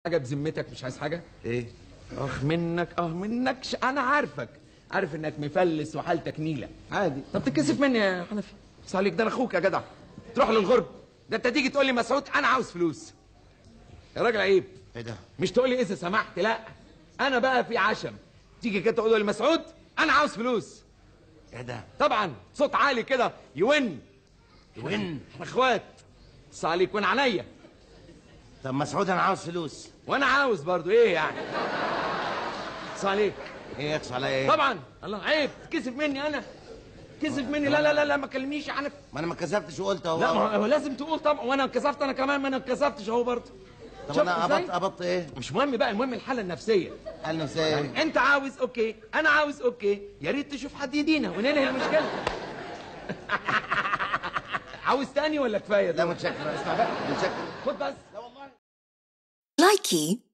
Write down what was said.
حاجه بذمتك مش عايز حاجه ايه اخ منك اه منكش انا عارفك عارف انك مفلس وحالتك نيله عادي طب تتكسف مني يا حنفي بس عليك ده انا اخوك يا جدع تروح للغرب ده انت تيجي تقول لي مسعود انا عاوز فلوس يا راجل عيب ايه ده مش تقول لي اذا سمحت لا انا بقى في عشم تيجي كده تقول لي مسعود انا عاوز فلوس ايه ده طبعا صوت عالي كده يون وين احنا اخوات بس عليك وين عينيا طب مسعود انا عاوز فلوس وانا عاوز برضو ايه يعني بس عليك ايه يقص عليا ايه طبعا الله عيب تكسف مني انا كسف مني لا لا لا لا ما كلمنيش عنك ما انا ما كسفتش وقلت اهو لا ما هو لازم تقول طبعا وانا كسفت انا كمان ما انا كسفتش اهو برضه طب شفت انا إزاي؟ ابط ابط ايه مش مهم بقى المهم الحاله النفسيه قال نفسي ايه يعني انت عاوز اوكي انا عاوز اوكي يا ريت تشوف حد يدينا وننهي المشكله عاوز تاني ولا كفايه لا ده متشكر اسمع بقى متشكر خد بس Likey